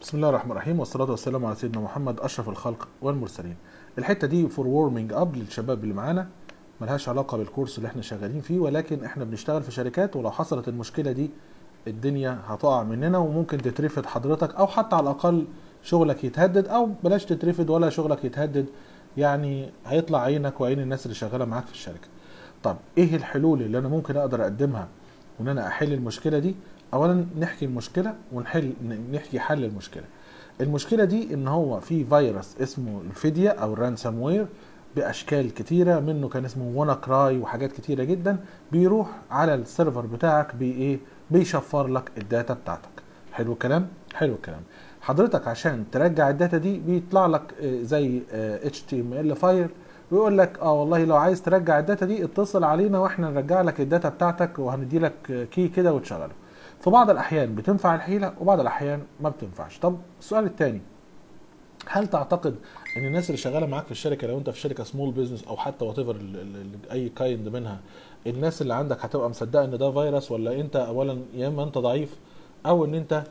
بسم الله الرحمن الرحيم والصلاة والسلام على سيدنا محمد أشرف الخلق والمرسلين. الحتة دي فور وورمنج أب للشباب اللي معانا ملهاش علاقة بالكورس اللي احنا شغالين فيه ولكن احنا بنشتغل في شركات ولو حصلت المشكلة دي الدنيا هتقع مننا وممكن تترفد حضرتك أو حتى على الأقل شغلك يتهدد أو بلاش تترفد ولا شغلك يتهدد يعني هيطلع عينك وعين الناس اللي شغالة معاك في الشركة. طب ايه الحلول اللي انا ممكن اقدر اقدمها وان انا احل المشكله دي اولا نحكي المشكله ونحل نحكي حل المشكله المشكله دي ان هو في فيروس اسمه الفيديا او الرانسام وير باشكال كتيره منه كان اسمه وانا كراي وحاجات كتيره جدا بيروح على السيرفر بتاعك بايه بيشفر لك الداتا بتاعتك حلو الكلام حلو الكلام حضرتك عشان ترجع الداتا دي بيطلع لك زي اتش تي ام ال فايل ويقول لك اه والله لو عايز ترجع الداتا دي اتصل علينا واحنا نرجع لك الداتا بتاعتك وهندي لك كي كده وتشغله في بعض الاحيان بتنفع الحيله وبعض الاحيان ما بتنفعش طب السؤال الثاني هل تعتقد ان الناس اللي شغاله معاك في الشركه لو انت في شركه سمول بزنس او حتى وات ايفر اي كايند منها الناس اللي عندك هتبقى مصدقه ان ده فيروس ولا انت اولا يا اما انت ضعيف او ان انت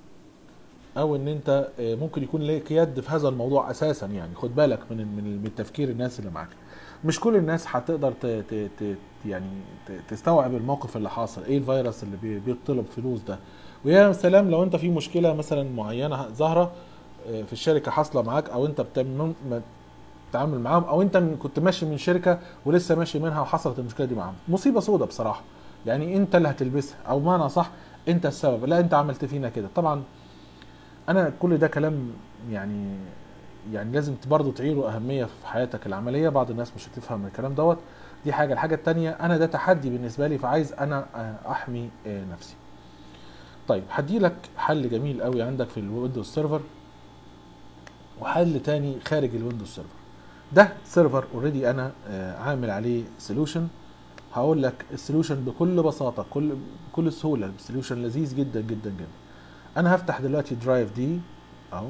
او ان انت ممكن يكون ليك يد في هذا الموضوع اساسا يعني خد بالك من من التفكير الناس اللي معاك مش كل الناس هتقدر ت ت ت يعني تستوعب الموقف اللي حاصل ايه الفيروس اللي بيطلب فلوس ده ويا سلام لو انت في مشكله مثلا معينه ظاهره في الشركه حاصله معاك او انت بتتعامل معاهم او انت كنت ماشي من شركه ولسه ماشي منها وحصلت المشكله دي معاهم مصيبه سودة بصراحه يعني انت اللي هتلبسها او معنى صح انت السبب لا انت عملت فينا كده طبعا انا كل ده كلام يعني يعني لازم برضه تعيره اهميه في حياتك العمليه بعض الناس مش هتفهم الكلام دوت دي حاجه الحاجه التانية انا ده تحدي بالنسبه لي فعايز انا احمي نفسي طيب هدي لك حل جميل قوي عندك في الويندوز سيرفر وحل تاني خارج الويندوز سيرفر ده سيرفر اوريدي انا عامل عليه سولوشن هقول لك السولوشن بكل بساطه كل بكل سهوله السولوشن لذيذ جدا جدا جدا انا هفتح دلوقتي درايف دي اهو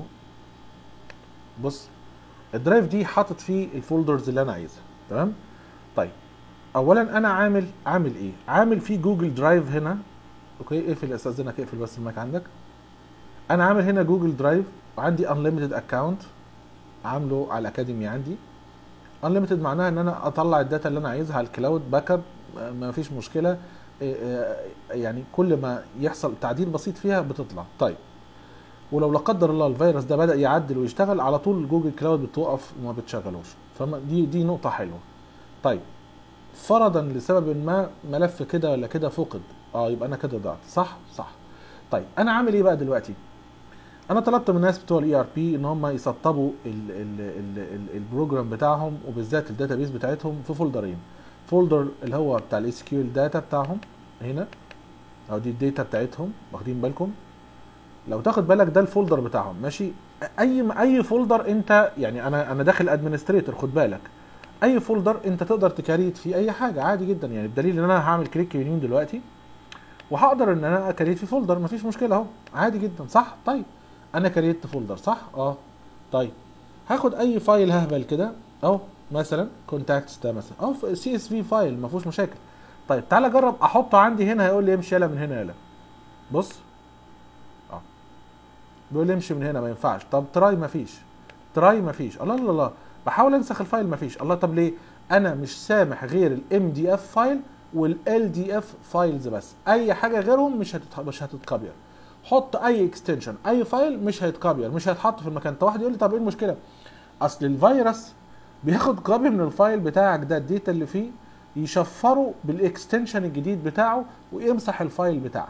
بص الدرايف دي حاطط فيه الفولدرز اللي انا عايزها تمام طيب اولا انا عامل عامل ايه عامل فيه جوجل درايف هنا اوكي اقفل استاذنك اقفل بس المايك عندك انا عامل هنا جوجل درايف وعندي انليمتد اكونت عامله على الاكاديمي عندي انليمتد معناها ان انا اطلع الداتا اللي انا عايزها على الكلاود باك اب ما فيش مشكله يعني كل ما يحصل تعديل بسيط فيها بتطلع طيب ولو لا قدر الله الفيروس ده بدا يعدل ويشتغل على طول جوجل كلاود بتوقف وما بتشغلوش فدي دي نقطه حلوه طيب فرضا لسبب ما ملف كده ولا كده فقد اه يبقى انا كده ضعت صح صح طيب انا عامل ايه بقى دلوقتي انا طلبت من الناس بتوع الاي ار بي ان هم يسطبوا ال ال ال ال البروجرام بتاعهم وبالذات الداتابيس بتاعتهم في فولدرين فولدر اللي هو بتاع الاس كيو ال داتا بتاعهم هنا او دي الداتا بتاعتهم واخدين بالكم لو تاخد بالك ده الفولدر بتاعهم ماشي اي اي فولدر انت يعني انا انا داخل ادمنستريتور خد بالك اي فولدر انت تقدر تكريت فيه اي حاجه عادي جدا يعني بدليل ان انا هعمل كليك يمين دلوقتي وهقدر ان انا اكريت في فولدر مفيش مشكله اهو عادي جدا صح طيب انا كريت فولدر صح اه طيب هاخد اي فايل ههبل كده اهو مثلا كونتاكتس ده مثلا اهو سي اس في فايل ما فيهوش مشاكل طيب تعالى جرب احطه عندي هنا هيقول لي امشي يلا من هنا يلا بص اه بيقول لي امشي من هنا ما ينفعش طب تراي ما فيش تراي ما فيش الله الله الله بحاول انسخ الفايل ما فيش الله طب ليه انا مش سامح غير الام دي اف فايل والال دي اف فايلز بس اي حاجه غيرهم مش هتت... مش هتتكبر حط اي اكستنشن اي فايل مش هيتكبر مش هيتحط في المكان طب واحد يقول لي طب ايه المشكله اصل الفيروس بياخد كوبي من الفايل بتاعك ده الداتا اللي فيه يشفره بالاكستنشن الجديد بتاعه ويمسح الفايل بتاعك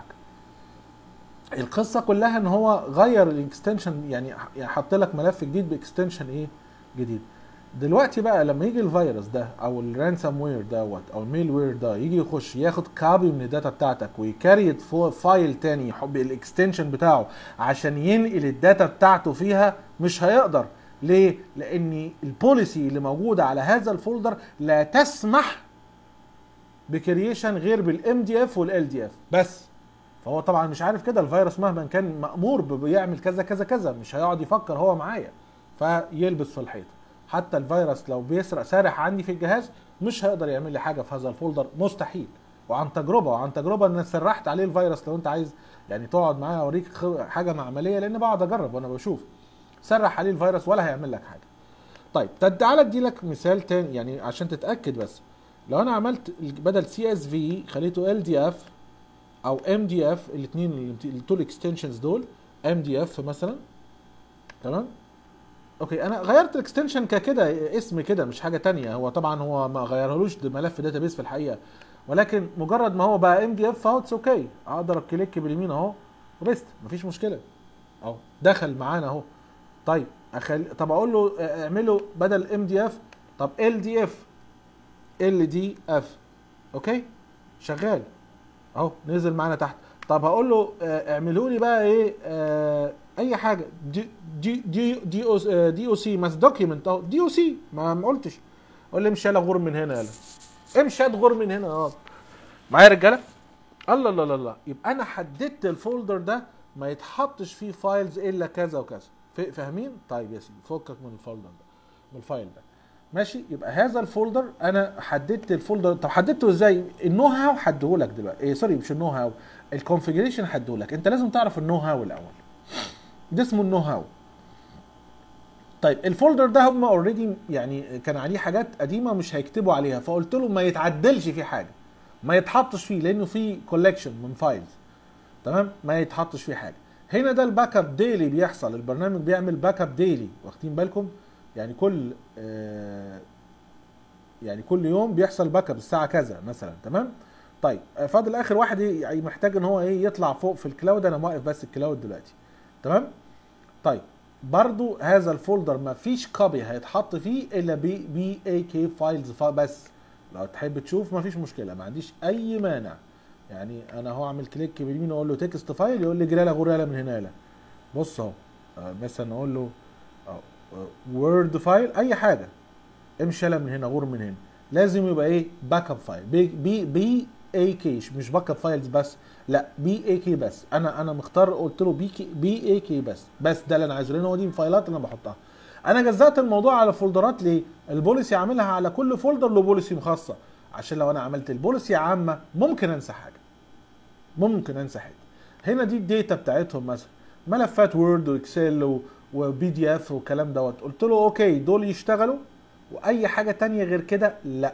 القصه كلها ان هو غير الاكستنشن يعني حط لك ملف جديد باكستنشن ايه جديد دلوقتي بقى لما يجي الفيروس ده او الرانسام وير دوت او الميل وير ده يجي يخش ياخد كابي من الداتا بتاعتك ويكريت فايل تاني بالاكستنشن بتاعه عشان ينقل الداتا بتاعته فيها مش هيقدر ليه؟ لان البوليسي اللي موجوده على هذا الفولدر لا تسمح بكرييشن غير بالام دي اف والال دي اف بس فهو طبعا مش عارف كده الفيروس مهما كان مامور بيعمل كذا كذا كذا مش هيقعد يفكر هو معايا فيلبس في الحيط حتى الفيروس لو بيسرق سارح عندي في الجهاز مش هيقدر يعمل لي حاجه في هذا الفولدر مستحيل وعن تجربه وعن تجربه ان أنا سرحت عليه الفيروس لو انت عايز يعني تقعد معايا اوريك خ- حاجه معمليه لان بقعد اجرب وانا بشوف سرح عليه الفيروس ولا هيعمل لك حاجه طيب طب تعالى ادي لك مثال تاني يعني عشان تتاكد بس لو انا عملت ال- بدل سي اس في خليته ال دي اف او ام دي اف الاثنين التول اكستنشنز دول ام دي اف مثلا تمام اوكي انا غيرت الاكستنشن ككده اسم كده مش حاجه تانية هو طبعا هو ما غيرهولوش ده ملف داتابيس في الحقيقه ولكن مجرد ما هو بقى ام دي اف اهو اتس اوكي اقدر كليك باليمين اهو ريست مفيش مشكله اهو دخل معانا اهو طيب أخل... طب اقول له اه، اعمله بدل ام دي اف طب ال دي اف ال دي اف اوكي شغال اهو نزل معانا تحت طب هقول له اه، اعملوا لي بقى ايه اه اي حاجه دي دي دي دي او اه، دي او سي ماس دوكيمنت اهو دي او سي ما ما قلتش قول لي امشي يلا غور من هنا يلا امشي هات غور من هنا اه معايا يا رجاله الله الله الله الله يبقى انا حددت الفولدر ده ما يتحطش فيه فايلز الا كذا وكذا ف- فاهمين طيب يا سيدي فكك من الفولدر ده من الفايل ده ماشي يبقى هذا الفولدر انا حددت الفولدر طب حددته ازاي النو هاو حدهولك دلوقتي إيه سوري مش النو هاو الكونفيجريشن حدهولك انت لازم تعرف النو هاو الاول ده اسمه النو هاو طيب الفولدر ده هم اوريدي يعني كان عليه حاجات قديمه مش هيكتبوا عليها فقلت له ما يتعدلش فيه حاجه ما يتحطش فيه لانه فيه كولكشن من فايلز تمام ما يتحطش فيه حاجه هنا ده الباك اب ديلي بيحصل البرنامج بيعمل باك اب ديلي واخدين بالكم يعني كل آه يعني كل يوم بيحصل باك اب الساعه كذا مثلا تمام طيب آه، فاضل اخر واحد إيه؟ يعني محتاج ان هو ايه يطلع فوق في الكلاود انا موقف بس الكلاود دلوقتي تمام طيب برضو هذا الفولدر ما فيش كوبي هيتحط فيه الا بي بي اي كي فايلز بس لو تحب تشوف ما فيش مشكله ما عنديش اي مانع يعني انا هو اعمل كليك باليمين اقول له تكست فايل يقول لي جراله غور يلا من هنا يلا بص اهو آه، مثلا اقول له وورد فايل اي حاجه امشي يلا من هنا غور من هنا لازم يبقى ايه باك اب فايل بي بي بي اي كي مش باك اب فايلز بس لا بي اي كي بس انا انا مختار قلت له بي كي بي اي كي بس بس ده اللي انا عايزه لان هو دي الفايلات اللي انا بحطها انا جزأت الموضوع على فولدرات ليه البوليسي عاملها على كل فولدر له بوليسي خاصه عشان لو انا عملت البوليسي عامه ممكن انسى حاجه ممكن انسى حاجه هنا دي الداتا بتاعتهم مثلا ملفات وورد واكسل وبي دي اف والكلام دوت قلت له اوكي دول يشتغلوا واي حاجه تانية غير كده لا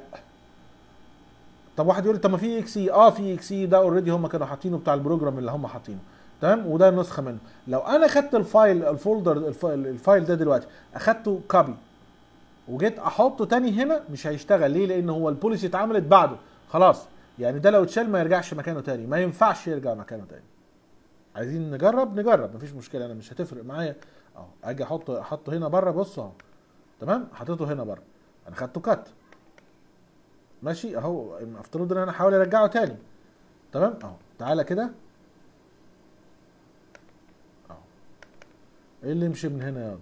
طب واحد يقول لي طب ما في اكس اي اه في اكس اي ده اوريدي هم كانوا حاطينه بتاع البروجرام اللي هم حاطينه تمام وده نسخه منه لو انا خدت الفايل الفولدر الفايل, الفايل ده دلوقتي اخدته كوبي وجيت احطه تاني هنا مش هيشتغل ليه لان هو البوليسي اتعملت بعده خلاص يعني ده لو اتشال ما يرجعش مكانه تاني ما ينفعش يرجع مكانه تاني عايزين نجرب نجرب مفيش مشكله انا مش هتفرق معايا اهو اجي احط احطه هنا بره بص اهو تمام حطيته هنا بره انا خدته كات ماشي اهو افترض ان انا احاول ارجعه تاني تمام اهو تعالى كده اهو ايه اللي يمشي من هنا يا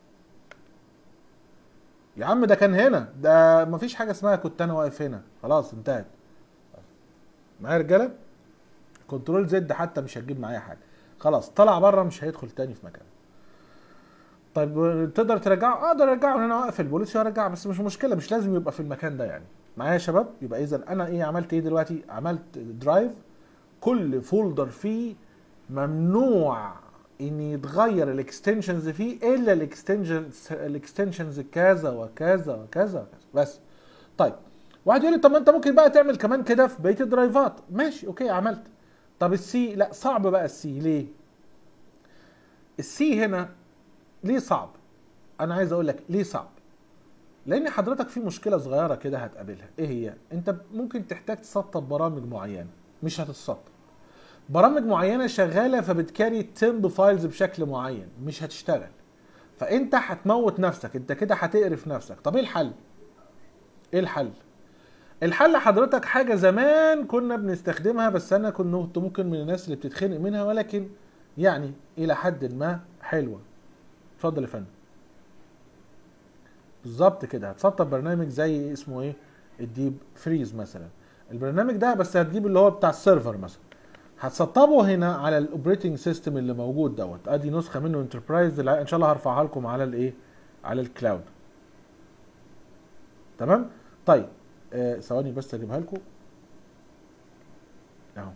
يا عم ده كان هنا ده مفيش حاجه اسمها كنت انا واقف هنا خلاص انتهت معايا يا رجاله كنترول زد حتى مش هتجيب معايا حاجه خلاص طلع بره مش هيدخل تاني في مكانه طيب تقدر ترجعه اقدر ارجعه ان انا واقف البوليس وارجعه بس مش مشكله مش لازم يبقى في المكان ده يعني معايا يا شباب يبقى اذا انا ايه عملت ايه دلوقتي عملت درايف كل فولدر فيه ممنوع ان يتغير الاكستنشنز فيه الا الاكستنشنز الاكستنشنز كذا وكذا وكذا وكذا بس طيب واحد يقول لي طب ما انت ممكن بقى تعمل كمان كده في بقيه الدرايفات ماشي اوكي عملت طب السي لا صعب بقى السي ليه السي هنا ليه صعب انا عايز اقول لك ليه صعب لان حضرتك في مشكله صغيره كده هتقابلها ايه هي انت ممكن تحتاج تسطب برامج معينه مش هتتسطب برامج معينه شغاله فبتكاري تمب فايلز بشكل معين مش هتشتغل فانت هتموت نفسك انت كده هتقرف نفسك طب ايه الحل ايه الحل الحل حضرتك حاجة زمان كنا بنستخدمها بس أنا كنت ممكن من الناس اللي بتتخنق منها ولكن يعني إلى حد ما حلوة اتفضل يا فندم بالظبط كده هتسطب برنامج زي اسمه ايه الديب فريز مثلا البرنامج ده بس هتجيب اللي هو بتاع السيرفر مثلا هتسطبه هنا على الاوبريتنج سيستم اللي موجود دوت ادي نسخه منه انتربرايز ان شاء الله هرفعها لكم على الايه على الكلاود تمام طيب ثواني آه بس اجيبها لكم اهو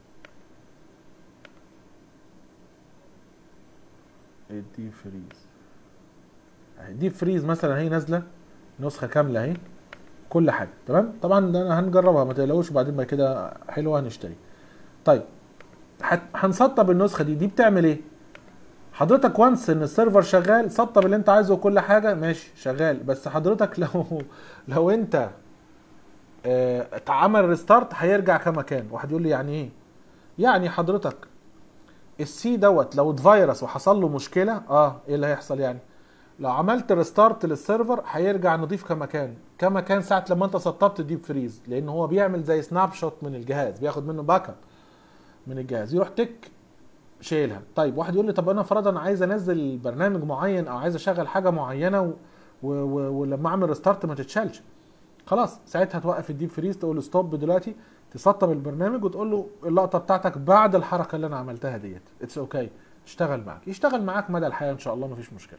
الديب فريز اهي ديب فريز مثلا هي نازله نسخه كامله اهي كل حاجه تمام طبعا ده أنا هنجربها ما تقلقوش وبعدين بعد كده حلوه هنشتري طيب هت- هنسطب النسخه دي دي بتعمل ايه حضرتك وانس ان السيرفر شغال سطب اللي انت عايزه وكل حاجه ماشي شغال بس حضرتك لو لو انت اه اتعمل ريستارت هيرجع كما كان واحد يقول لي يعني ايه يعني حضرتك السي دوت لو اتفيروس وحصل له مشكله اه ايه اللي هيحصل يعني لو عملت ريستارت للسيرفر هيرجع نضيف كما كان كما كان ساعه لما انت سطبت ديب فريز لان هو بيعمل زي سناب شوت من الجهاز بياخد منه باك اب من الجهاز يروح تك شايلها طيب واحد يقول لي طب انا فرضا عايز انزل برنامج معين او عايز اشغل حاجه معينه و... و... و... ولما اعمل ريستارت ما تتشالش خلاص ساعتها توقف الديب فريز تقول له ستوب دلوقتي تسطب البرنامج وتقول له اللقطه بتاعتك بعد الحركه اللي انا عملتها ديت اتس اوكي okay. اشتغل معاك يشتغل معاك مدى الحياه ان شاء الله مفيش مشكله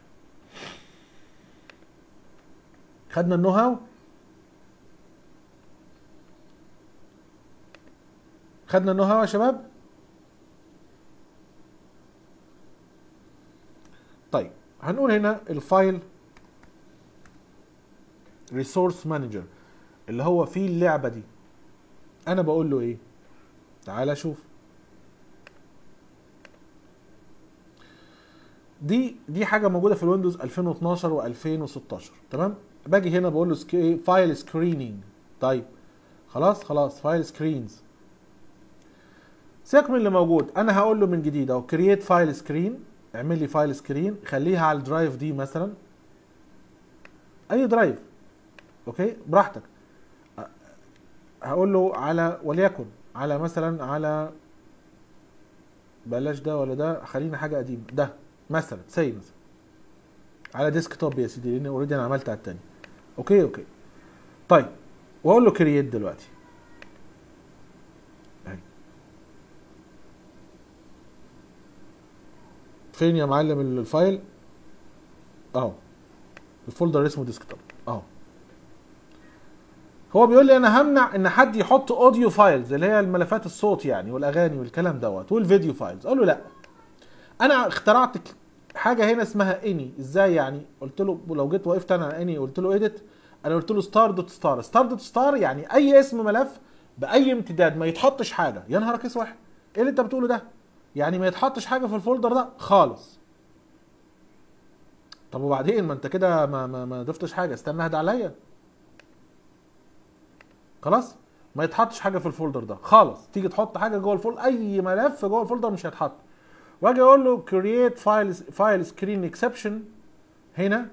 خدنا النو هاو خدنا النو هاو يا شباب طيب هنقول هنا الفايل ريسورس مانجر اللي هو فيه اللعبه دي انا بقول له ايه تعال شوف دي دي حاجه موجوده في الويندوز 2012 و2016 تمام باجي هنا بقول له سك... ايه فايل سكريننج طيب خلاص خلاص فايل سكرينز سيبك من اللي موجود انا هقول له من جديد اهو كرييت فايل سكرين اعمل لي فايل سكرين خليها على الدرايف دي مثلا اي درايف اوكي براحتك هقول له على وليكن على مثلا على بلاش ده ولا ده خلينا حاجه قديمه ده مثلا سي مثلا على ديسك توب يا سيدي لان اوريدي انا عملت على التاني اوكي اوكي طيب واقول له كرييت دلوقتي اهي فين يا معلم الفايل اهو الفولدر اسمه ديسكتوب اهو هو بيقول لي انا همنع ان حد يحط اوديو فايلز اللي هي الملفات الصوت يعني والاغاني والكلام دوت والفيديو فايلز اقول له لا انا اخترعت حاجه هنا اسمها اني ازاي يعني قلت له لو جيت وقفت انا على اني قلت له اديت انا قلت له ستار دوت ستار ستار دوت ستار يعني اي اسم ملف باي امتداد ما يتحطش حاجه يا نهارك اسود ايه اللي انت بتقوله ده يعني ما يتحطش حاجه في الفولدر ده خالص طب وبعدين ما انت كده ما ما, ما ضفتش حاجه استنى اهدى عليا خلاص ما يتحطش حاجه في الفولدر ده خالص تيجي تحط حاجه جوه الفولدر اي ملف جوه الفولدر مش هيتحط واجي اقول له create file file screen exception هنا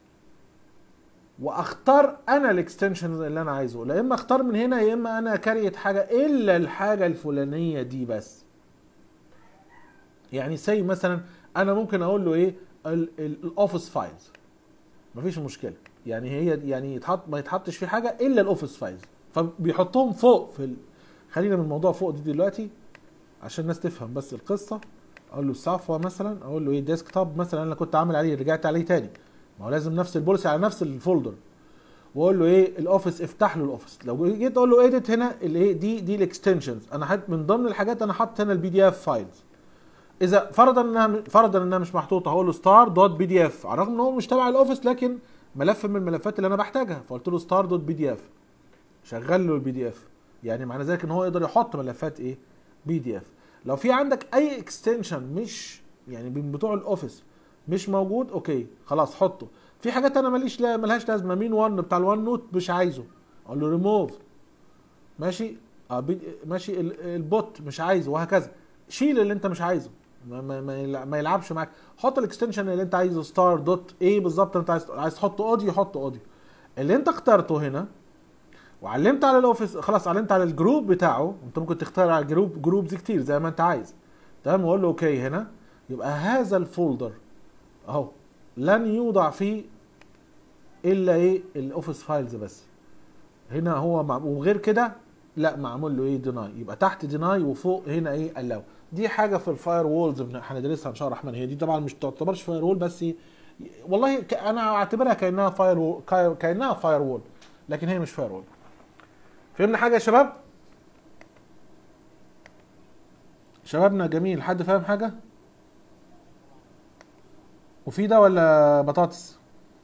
واختار انا الاكستنشن اللي انا عايزه لا اما اختار من هنا يا اما انا كريت حاجه الا الحاجه الفلانيه دي بس يعني زي مثلا انا ممكن اقول له ايه الاوفيس فايلز مفيش مشكله يعني هي يعني يتحط ما يتحطش في حاجه الا الاوفيس فايلز فبيحطهم فوق في ال... خلينا من الموضوع فوق دي دلوقتي عشان الناس تفهم بس القصه اقول له صفوه مثلا اقول له ايه ديسك توب مثلا انا كنت عامل عليه رجعت عليه تاني ما هو لازم نفس البوليسي على نفس الفولدر واقول له ايه الاوفيس افتح له الاوفيس لو جيت اقول له ايديت هنا الايه دي دي الاكستنشنز انا حاطط من ضمن الحاجات انا حاطط هنا البي دي اف فايلز اذا فرضا انها فرضا انها مش محطوطه هقول له ستار دوت بي دي اف على الرغم ان هو مش تبع الاوفيس لكن ملف من الملفات اللي انا بحتاجها فقلت له ستار دوت بي دي اف شغل له البي دي اف يعني معنى ذلك ان هو يقدر يحط ملفات ايه بي دي اف لو في عندك اي اكستنشن مش يعني من بتوع الاوفيس مش موجود اوكي خلاص حطه في حاجات انا ماليش لا ملهاش لازمه مين 1 بتاع الوان نوت مش عايزه اقول له ريموف ماشي اه ماشي البوت مش عايزه وهكذا شيل اللي انت مش عايزه ما, ما, ما يلعبش معاك حط الاكستنشن اللي انت عايزه ستار دوت ايه بالظبط انت عايز عايز تحط اوديو حط اوديو اللي انت اخترته هنا وعلمت على الاوفيس خلاص علمت على الجروب بتاعه انت ممكن تختار على الجروب جروبز كتير زي ما انت عايز تمام واقول له اوكي هنا يبقى هذا الفولدر اهو لن يوضع فيه الا ايه الاوفيس فايلز بس هنا هو مع... وغير كده لا معمول له ايه ديناي يبقى تحت ديناي وفوق هنا ايه الاو دي حاجه في الفاير وولز هندرسها ان شاء الله الرحمن هي دي طبعا مش تعتبرش فاير وول بس والله انا اعتبرها كانها فاير وول كانها فاير وول لكن هي مش فاير وول فهمنا حاجه يا شباب شبابنا جميل حد فاهم حاجة وفي ده ولا بطاطس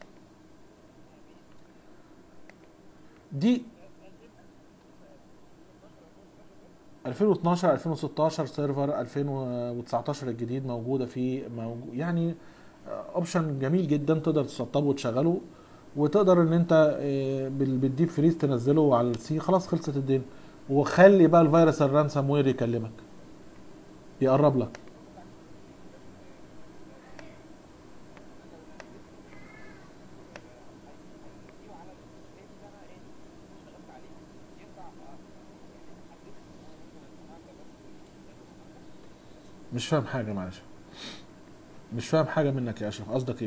دي 2012 2016 سيرفر 2019 الجديد موجوده في موجود يعني اوبشن جميل جدا تقدر تسطبه وتشغله وتقدر ان انت آه، بال- بالديب فريز تنزله على السي خلاص خلصت الدنيا وخلي بقى الفيروس الرانسام وير يكلمك يقرب لك مش فاهم حاجه معلش مش فاهم حاجه منك يا اشرف قصدك ايه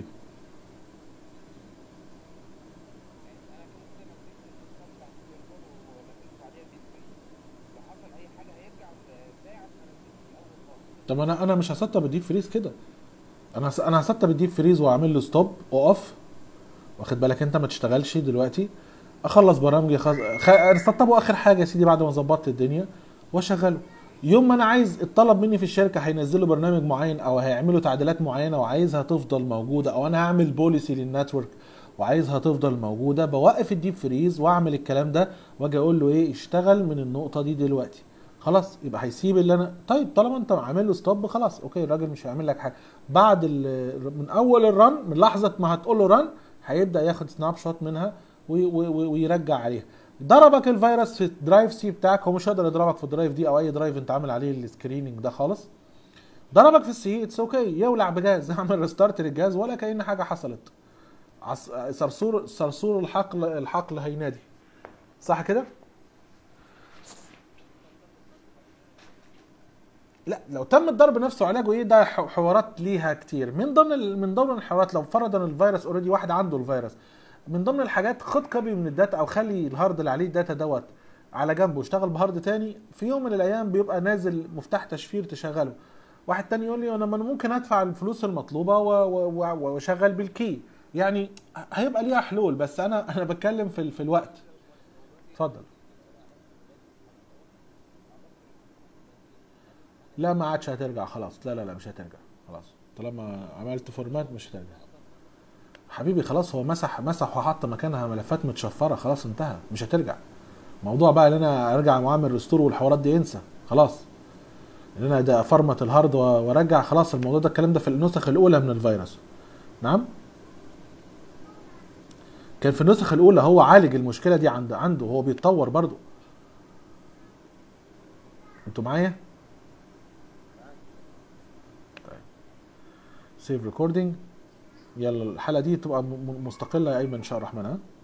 طب انا انا مش هسطب الديب فريز كده انا هس- انا هسطب الديب فريز واعمل له ستوب اقف واخد بالك انت ما تشتغلش دلوقتي اخلص برامجي خز... خ... اسطبه اخر حاجه يا سيدي بعد ما ظبطت الدنيا واشغله يوم ما انا عايز الطلب مني في الشركه هينزلوا برنامج معين او هيعملوا تعديلات معينه وعايزها تفضل موجوده او انا هعمل بوليسي للنتورك وعايزها تفضل موجوده بوقف الديب فريز واعمل الكلام ده واجي اقول له ايه اشتغل من النقطه دي دلوقتي خلاص يبقى هيسيب اللي انا طيب طالما انت عامل له ستوب خلاص اوكي الراجل مش هيعمل لك حاجه بعد ال... من اول الرن من لحظه ما هتقول له رن هيبدا ياخد سناب شوت منها وي... وي... وي- ويرجع عليها ضربك الفيروس في الدرايف سي بتاعك هو مش هيقدر يضربك في الدرايف دي او اي درايف انت عامل عليه السكريننج ده خالص ضربك في السي اتس اوكي يولع بجاز اعمل ريستارت للجهاز ولا كأن حاجه حصلت عص... صرصور صرصور الحقل الحقل هينادي صح كده لا لو تم الضرب نفسه وعلاجه ايه ده ح- حوارات ليها كتير من ضمن ال- من ضمن الحوارات لو فرضا الفيروس اوريدي واحد عنده الفيروس من ضمن الحاجات خد كوبي من الداتا او خلي الهارد اللي عليه الداتا دوت على جنبه اشتغل بهارد تاني في يوم من الايام بيبقى نازل مفتاح تشفير تشغله واحد تاني يقول لي انا ما أنا ممكن ادفع الفلوس المطلوبه و- و- و- واشغل بالكي يعني هيبقى ليها حلول بس انا انا بتكلم في ال- في الوقت اتفضل لا ما عادش هترجع خلاص لا لا لا مش هترجع خلاص طالما عملت فورمات مش هترجع حبيبي خلاص هو مسح مسح وحط مكانها ملفات متشفره خلاص انتهى مش هترجع موضوع بقى ان انا ارجع واعمل ريستور والحوارات دي انسى خلاص ان انا ده فرمت الهارد و- وارجع خلاص الموضوع ده الكلام ده في النسخ الاولى من الفيروس نعم كان في النسخ الاولى هو عالج المشكله دي عند عنده هو بيتطور برضو انتوا معايا سيف ريكوردينج يلا الحلقه دي تبقى م- م- مستقله يا ايمن ان شاء الله الرحمن ها